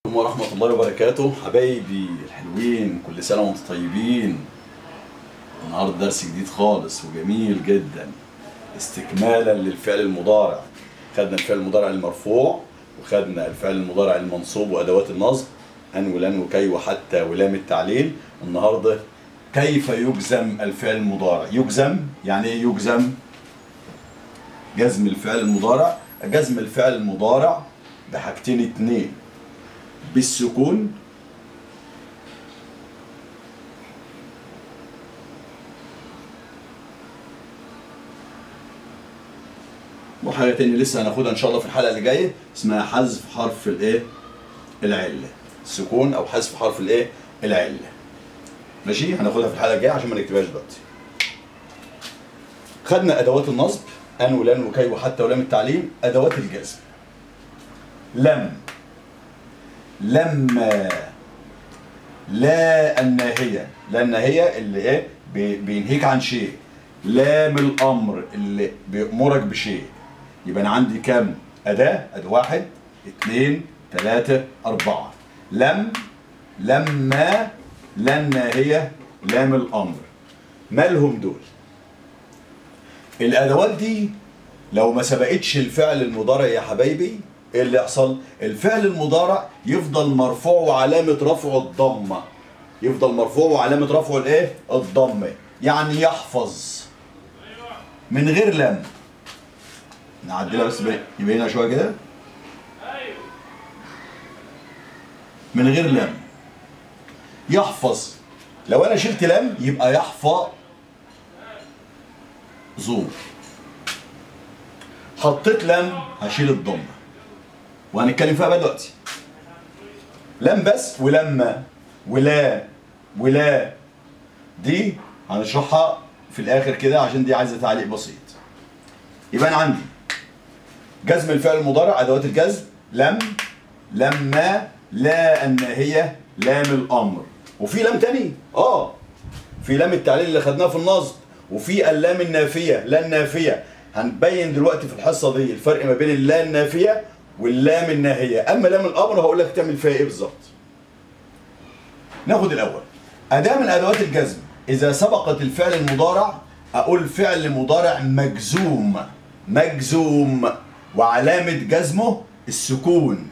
عليكم ورحمة الله وبركاته حبايبي الحلوين كل سنة وانتم طيبين النهارده درس جديد خالص وجميل جدا استكمالا للفعل المضارع خدنا الفعل المضارع المرفوع وخدنا الفعل المضارع المنصوب وادوات النصب ان ولن وكي وحتى ولام التعليل النهارده كيف يجزم الفعل المضارع يجزم يعني ايه يجزم جزم الفعل المضارع جزم الفعل المضارع بحاجتين اتنين بالسكون وحاجه تاني لسه هناخدها ان شاء الله في الحلقه اللي جايه اسمها حذف حرف الايه العله السكون او حذف حرف الايه العله ماشي هناخدها في الحلقه الجايه عشان ما نكتبهاش دلوقتي خدنا ادوات النصب ان ولن وكي وحتى ولام التعليم ادوات الجزم لم لما لا الناهية لا الناهية اللي ايه بي- بينهيك عن شيء لام الأمر اللي بيأمرك بشيء يبقى أنا عندي كام أداة أداة واحد اتنين تلاتة أربعة لم لما لا الناهية لام الأمر مالهم دول الأدوات دي لو ما سبقتش الفعل المضارع يا حبايبي ايه اللي يحصل؟ الفعل المضارع يفضل مرفوع وعلامة رفعه الضمة يفضل مرفوع وعلامة رفعه الايه؟ الضمة يعني يحفظ من غير لم نعدلها بس بي- يبينها شوية كده من غير لم يحفظ لو انا شلت لم يبقى يحفظ زور حطيت لم هشيل الضمه وهنتكلم فيها بقى دلوقتي لم بس ولما ولا ولا دي هنشرحها في الاخر كده عشان دي عايزه تعليق بسيط يبقى انا عندي جزم الفعل المضارع ادوات الجزم لم لما لا الناهيه لام الامر وفي لام تاني اه في لام التعليل اللي خدناها في النصب وفي اللام النافيه لا النافيه هنبين دلوقتي في الحصه دي الفرق ما بين اللام النافيه واللام الناهيه اما لام الامر هقول لك تعمل فيها ايه بالظبط ناخد الاول اداه من ادوات الجزم اذا سبقت الفعل المضارع اقول فعل مضارع مجزوم مجزوم وعلامه جزمه السكون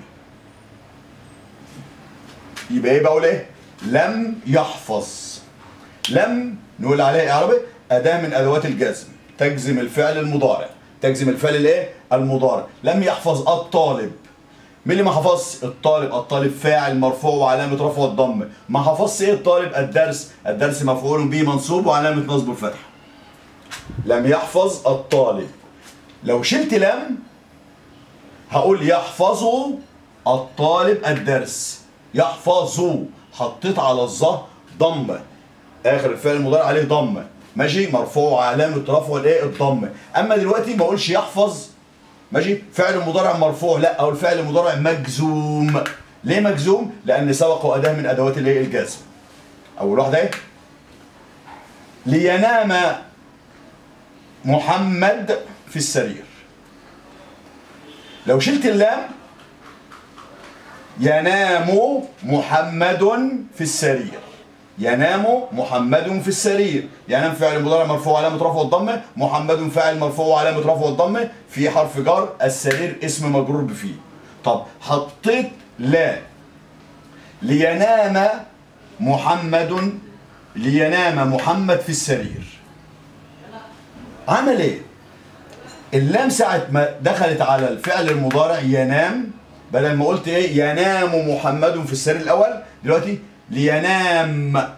يبقى ايه بقول ايه لم يحفظ لم نقول عليها إيه عربي اداه من ادوات الجزم تجزم الفعل المضارع تجزم الفعل الايه المضارع لم يحفظ الطالب مين اللي ما حفظش الطالب الطالب فاعل مرفوع وعلامه رفعه الضم ما حفظش ايه الطالب الدرس الدرس مفعول به منصوب وعلامه نصبه الفتح لم يحفظ الطالب لو شلت لم هقول يحفظ الطالب الدرس يحفظ حطيت على الظه ضمه اخر الفعل المضارع عليه ضمه ماشي مرفوع علامه رفعه الايه الضمه اما دلوقتي ما اقولش يحفظ ماشي فعل مضارع مرفوع لا او الفعل المضارع مجزوم ليه مجزوم لان سبقه اداه من ادوات الايه الجزم اول واحده ايه لينام محمد في السرير لو شلت اللام ينام محمد في السرير ينام محمد في السرير ينام فعل مضارع مرفوع علامة رفعه الضمة محمد فاعل مرفوع علامة رفعه الضمة في حرف جر السرير اسم مجرور بفيه طب حطيت لا لينام محمد لينام محمد في السرير عمل ايه اللام ساعة ما دخلت على الفعل المضارع ينام بدل ما قلت ايه ينام محمد في السرير الاول دلوقتي لينام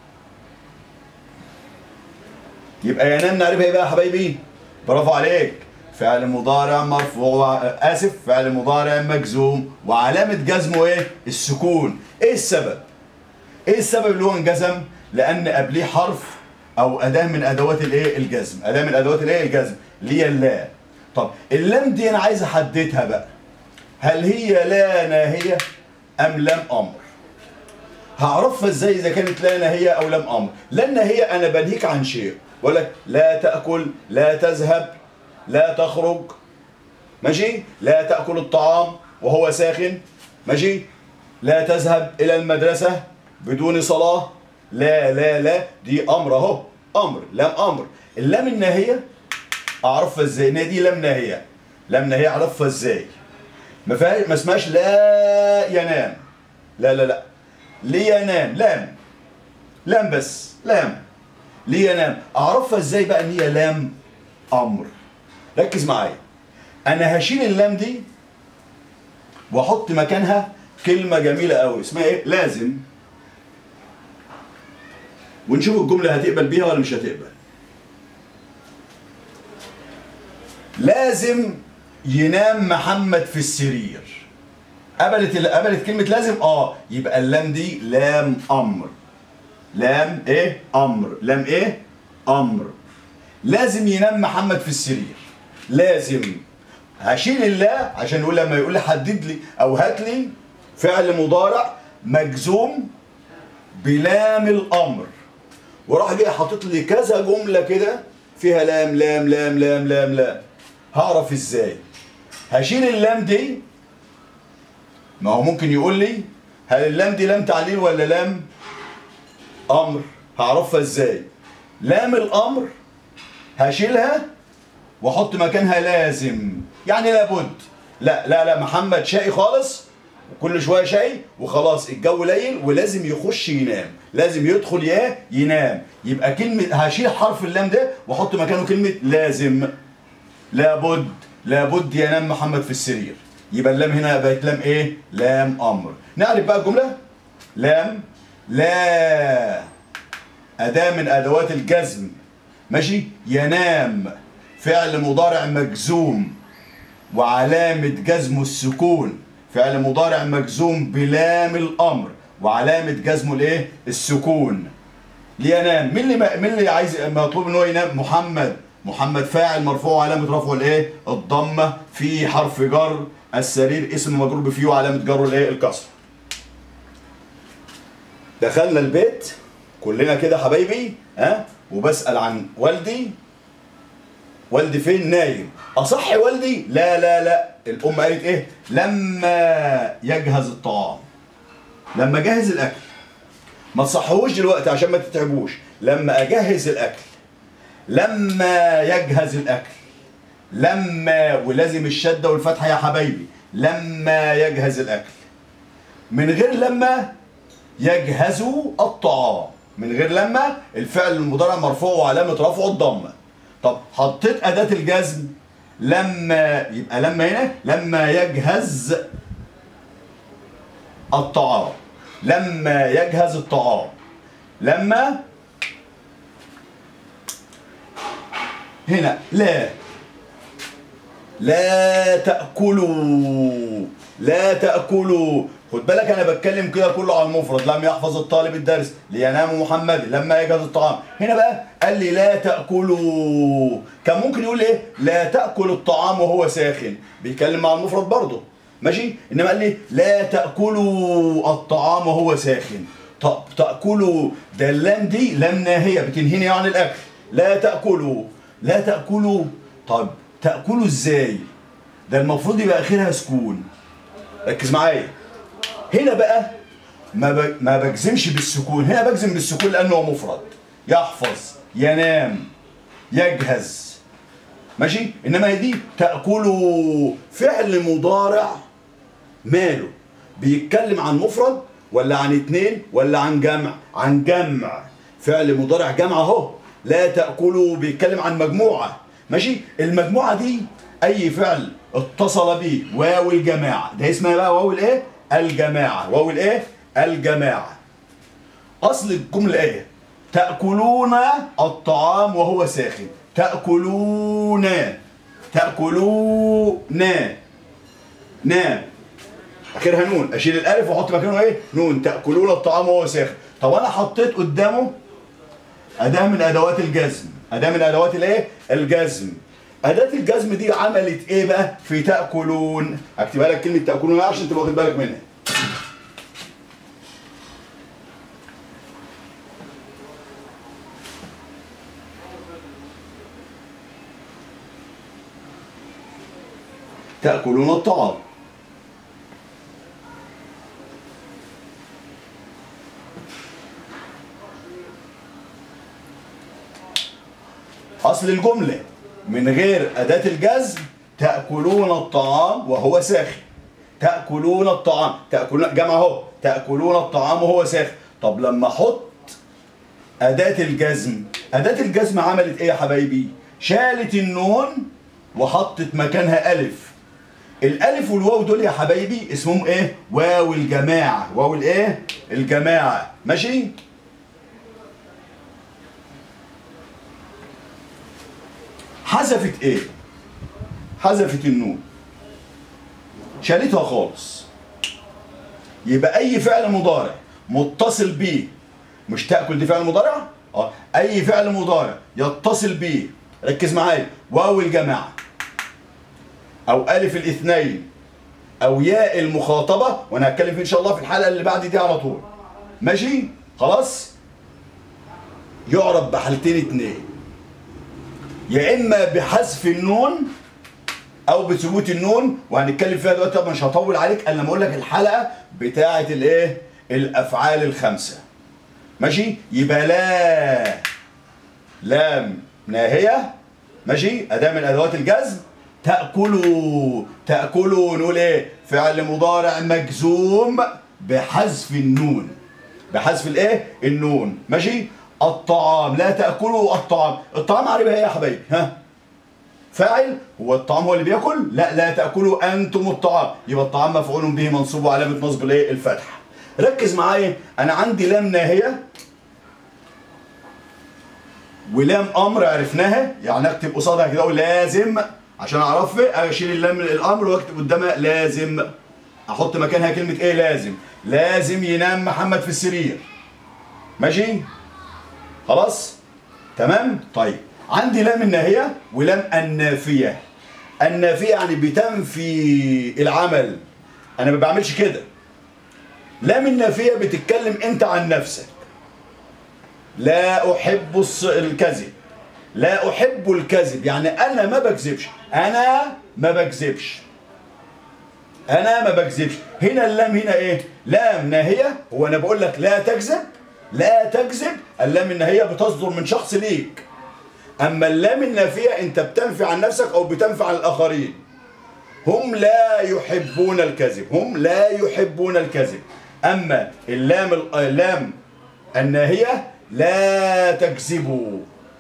يبقى ينام نعرفها ايه بقى يا حبايبي برافو عليك فعل مضارع مرفوع اسف فعل مضارع مجزوم وعلامة جزمه ايه السكون ايه السبب ايه السبب اللي هو انجزم لان قبليه حرف او اداه من ادوات الايه الجزم اداه من ادوات الايه الجزم اللي هي اللا طب اللام دي انا عايز احددها بقى هل هي لا ناهيه ام لام امر هعرفها ازاي اذا كانت لا ناهيه او لام امر لا ناهيه انا بنهيك عن شيء بقول لك لا تاكل لا تذهب لا تخرج ماشي لا تاكل الطعام وهو ساخن ماشي لا تذهب الى المدرسه بدون صلاه لا لا لا دي امر اهو امر لام امر اللام الناهيه اعرفها ازاي ان دي لام ناهيه لام ناهيه اعرفها ازاي ما فيها ما اسمهاش لا ينام لا لا لا لينام لام لام بس لام لينام اعرفها ازاي بقى ان هي لام امر ركز معايا انا هشيل اللام دي واحط مكانها كلمه جميله قوي اسمها ايه لازم ونشوف الجمله هتقبل بيها ولا مش هتقبل لازم ينام محمد في السرير قبلت قبلت كلمه لازم اه يبقى اللام دي لام امر لام ايه امر لام ايه امر لازم ينام محمد في السرير لازم هشيل الله عشان يقول لما يقول لي حدد لي او هات لي فعل مضارع مجزوم بلام الامر وراح جاي حاطط لي كذا جمله كده فيها لام لام لام لام لام لام هعرف ازاي هشيل اللام دي ما هو ممكن يقول لي هل اللام دي لام تعليل ولا لام امر هعرفها ازاي لام الامر هشيلها واحط مكانها لازم يعني لابد لا لا لا محمد شقي خالص وكل شويه شقي وخلاص الجو ليل ولازم يخش ينام لازم يدخل يا ينام يبقى كلمه هشيل حرف اللام ده واحط مكانه كلمه لازم لابد لابد ينام محمد في السرير يبقى اللام هنا بقت لام ايه لام امر نعرف بقى الجمله لام لا اداه من ادوات الجزم ماشي ينام فعل مضارع مجزوم وعلامة جزمه السكون فعل مضارع مجزوم بلام الأمر وعلامة جزمه الايه؟ السكون لينام مين اللي مين اللي عايز مطلوب ان هو ينام محمد محمد فاعل مرفوع علامة رفعه الايه؟ الضمة في حرف جر السرير اسم مجرور بفيه وعلامة جره الايه؟ الكسر دخلنا البيت كلنا كده حبايبي ها وبسأل عن والدي والدي فين نايم اصح والدي لا لا لا الام قالت ايه لما يجهز الطعام لما جهز الاكل ما تصحوش دلوقتي عشان ما تتعبوش لما اجهز الاكل لما يجهز الاكل لما ولازم الشده والفتحه يا حبايبي لما يجهز الاكل من غير لما يجهزوا الطعام من غير لما الفعل المضارع مرفوع وعلامه رفعه الضمه طب حطيت اداه الجزم لما يبقى لما هنا لما يجهز الطعام لما يجهز الطعام لما هنا لا لا تأكلوا لا تأكلوا خد بالك انا بتكلم كده كله على المفرد لم يحفظ الطالب الدرس لينام محمد لما يجهز الطعام هنا بقى قال لي لا تاكلوا كان ممكن يقول ايه لا تاكل الطعام وهو ساخن بيتكلم مع المفرد برضه ماشي انما قال لي لا تاكلوا الطعام وهو ساخن طب تاكلوا ده اللام دي لام ناهيه بتنهيني عن الاكل لا تاكلوا لا تاكلوا طب تاكلوا ازاي ده المفروض يبقى اخرها سكون ركز معايا هنا بقى ما ب... ما بجزمش بالسكون هنا بجزم بالسكون لانه هو مفرد يحفظ ينام يجهز ماشي انما هي دي تاكلوا فعل مضارع ماله بيتكلم عن مفرد ولا عن اتنين ولا عن جمع عن جمع فعل مضارع جمع اهو لا تاكلوا بيتكلم عن مجموعه ماشي المجموعه دي اي فعل اتصل به واو الجماعه ده اسمها بقى واو الايه الجماعة واو الايه الجماعة اصل الجملة ايه تأكلون الطعام وهو ساخن تأكلون تأكلون نا اخرها نون اشيل الالف واحط مكانه ايه نون تأكلون الطعام وهو ساخن طب انا حطيت قدامه اداة من ادوات الجزم اداة من ادوات الايه الجزم أداة الجزم دي عملت إيه بقى في تأكلون؟ أكتبها لك كلمة تأكلون عشان تبقى واخد بالك منها. تأكلون الطعام. اصل الجمله من غير اداه الجزم تاكلون الطعام وهو ساخن تاكلون الطعام تاكلون جمع اهو تاكلون الطعام وهو ساخن طب لما احط اداه الجزم اداه الجزم عملت ايه يا حبايبي شالت النون وحطت مكانها الف الالف والواو دول يا حبايبي اسمهم ايه واو الجماعه واو الايه الجماعه ماشي حذفت ايه حذفت النون شالتها خالص يبقى اي فعل مضارع متصل بيه مش تاكل دي فعل مضارع اه اي فعل مضارع يتصل بيه ركز معايا واو الجماعه او الف الاثنين او ياء المخاطبه وانا هتكلم فيه ان شاء الله في الحلقه اللي بعد دي على طول ماشي خلاص يعرف بحالتين اتنين يا اما بحذف النون او بثبوت النون وهنتكلم فيها دلوقتي طب مش هطول عليك الا لما اقول لك الحلقه بتاعه الايه الافعال الخمسه ماشي يبقى لا لام ناهيه ماشي اداه من ادوات الجزم تاكلوا تاكلوا نقول ايه فعل مضارع مجزوم بحذف النون بحذف الايه النون ماشي الطعام لا تاكلوا الطعام الطعام عارف ايه يا حبايبي ها فاعل هو الطعام هو اللي بياكل لا لا تاكلوا انتم الطعام يبقى الطعام مفعول به منصوب وعلامه نصب الايه الفتح ركز معايا انا عندي لام ناهيه ولام امر عرفناها يعني اكتب قصادها كده اقول لازم عشان اعرفها اشيل اللام الامر واكتب قدامها لازم احط مكانها كلمه ايه لازم لازم ينام محمد في السرير ماشي خلاص تمام طيب عندي لام الناهيه ولام النافيه النافيه يعني بتنفي العمل انا ما بعملش كده لام النافيه بتتكلم انت عن نفسك لا احب الص- الكذب لا احب الكذب يعني انا ما بكذبش انا ما بكذبش انا ما بكذبش هنا اللام هنا ايه لام ناهيه هو انا بقول لك لا تكذب لا تكذب اللام الناهيه بتصدر من شخص ليك اما اللام النافيه انت بتنفي عن نفسك او بتنفي عن الاخرين هم لا يحبون الكذب هم لا يحبون الكذب اما اللام اللام الناهيه لا تكذبوا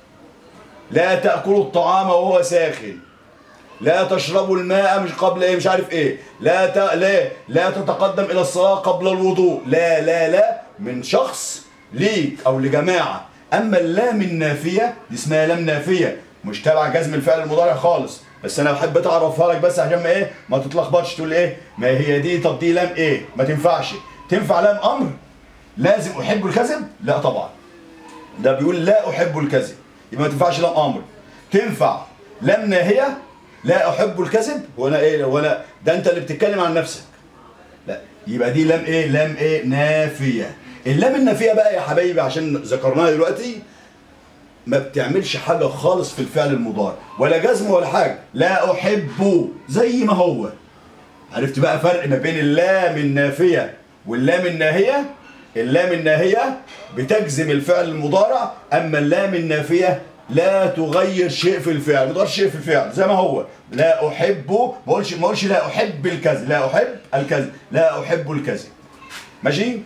لا تاكلوا الطعام وهو ساخن لا تشربوا الماء مش قبل ايه مش عارف ايه لا ت... لا لا تتقدم الى الصلاه قبل الوضوء لا لا لا من شخص ليك او لجماعه اما اللام النافيه دي اسمها لام نافيه مش تبع جزم الفعل المضارع خالص بس انا بحب اتعرفها لك بس عشان ما ايه ما تتلخبطش تقول ايه ما هي دي طب دي لام ايه ما تنفعش تنفع لام امر لازم احب الكذب لا طبعا ده بيقول لا احب الكذب يبقى ما تنفعش لام امر تنفع لام ناهيه لا احب الكذب وانا ايه وانا ده انت اللي بتتكلم عن نفسك لا يبقى دي لام ايه لام ايه نافيه اللام النافيه بقى يا حبايبي عشان ذكرناها دلوقتي ما بتعملش حاجه خالص في الفعل المضارع ولا جزم ولا حاجه لا احب زي ما هو عرفت بقى فرق ما بين اللام النافيه واللام الناهيه اللام الناهيه بتجزم الفعل المضارع اما اللام النافيه لا تغير شيء في الفعل ما تغيرش شيء في الفعل زي ما هو لا احب ما اقولش ما اقولش لا احب الكذب لا احب الكذب لا احب الكذب ماشي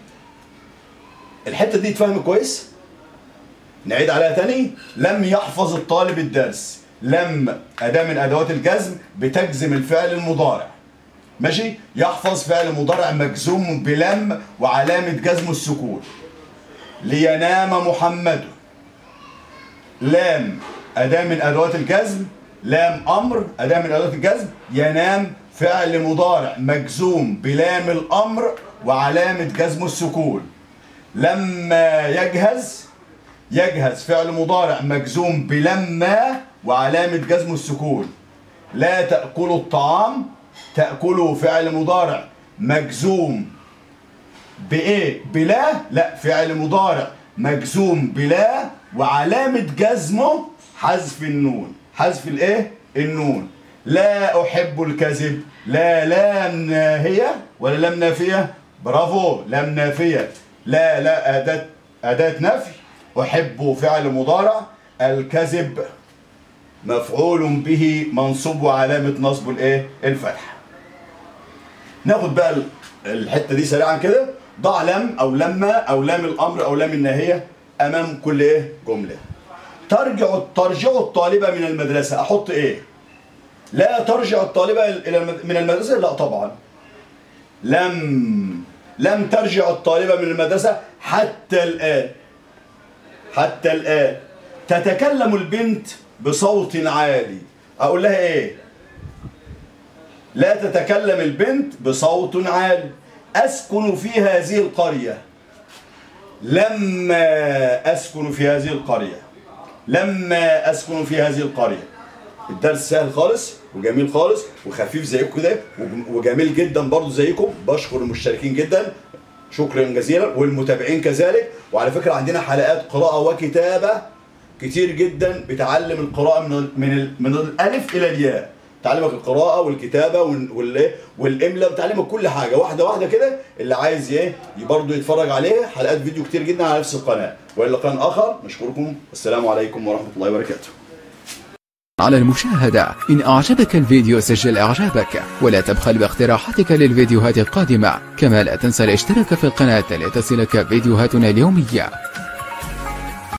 الحته دي اتفهم كويس نعيد عليها تاني لم يحفظ الطالب الدرس لم اداه من ادوات الجزم بتجزم الفعل المضارع ماشي يحفظ فعل مضارع مجزوم بلم وعلامه جزم السكون لينام محمد لام اداه من ادوات الجزم لام امر اداه من ادوات الجزم ينام فعل مضارع مجزوم بلام الامر وعلامه جزم السكون لما يجهز يجهز فعل مضارع مجزوم بلما وعلامة جزم السكون لا تأكلوا الطعام تأكلوا فعل مضارع مجزوم بإيه؟ بلا لا فعل مضارع مجزوم بلا وعلامة جزمه حذف النون حذف الإيه؟ النون لا أحب الكذب لا لام ناهية ولا لام نافية برافو لام نافية لا لا أداة أداة نفي أحب فعل مضارع الكذب مفعول به منصوب وعلامة نصبه الايه الفتح ناخد بقى ال- الحتة دي سريعا كده ضع لم او لما او لام الامر او لام الناهية امام كل ايه جملة ترجع ترجع الطالبة من المدرسة احط ايه لا ترجع الطالبة الى المد- من المدرسة لا طبعا لم لم ترجع الطالبة من المدرسة حتى الآن حتى الآن تتكلم البنت بصوت عالي أقول لها إيه لا تتكلم البنت بصوت عالي أسكن في هذه القرية لما أسكن في هذه القرية لما أسكن في هذه القرية الدرس سهل خالص وجميل خالص وخفيف زيكم كده وج- وجميل جدا برضو زيكم بشكر المشتركين جدا شكرا جزيلا والمتابعين كذلك وعلى فكرة عندنا حلقات قراءة وكتابة كتير جدا بتعلم القراءة من ال- من ال- من الألف إلى الياء تعلمك القراءة والكتابة وال- وال- والإملاء بتعلمك كل حاجة واحدة واحدة كده اللي عايز ايه برضه يتفرج عليه حلقات فيديو كتير جدا على نفس القناة وإلى لقاء آخر نشكركم والسلام عليكم ورحمة الله وبركاته على المشاهدة إن أعجبك الفيديو سجل إعجابك ولا تبخل باقتراحاتك للفيديوهات القادمة كما لا تنسى الاشتراك في القناة لتصلك فيديوهاتنا اليومية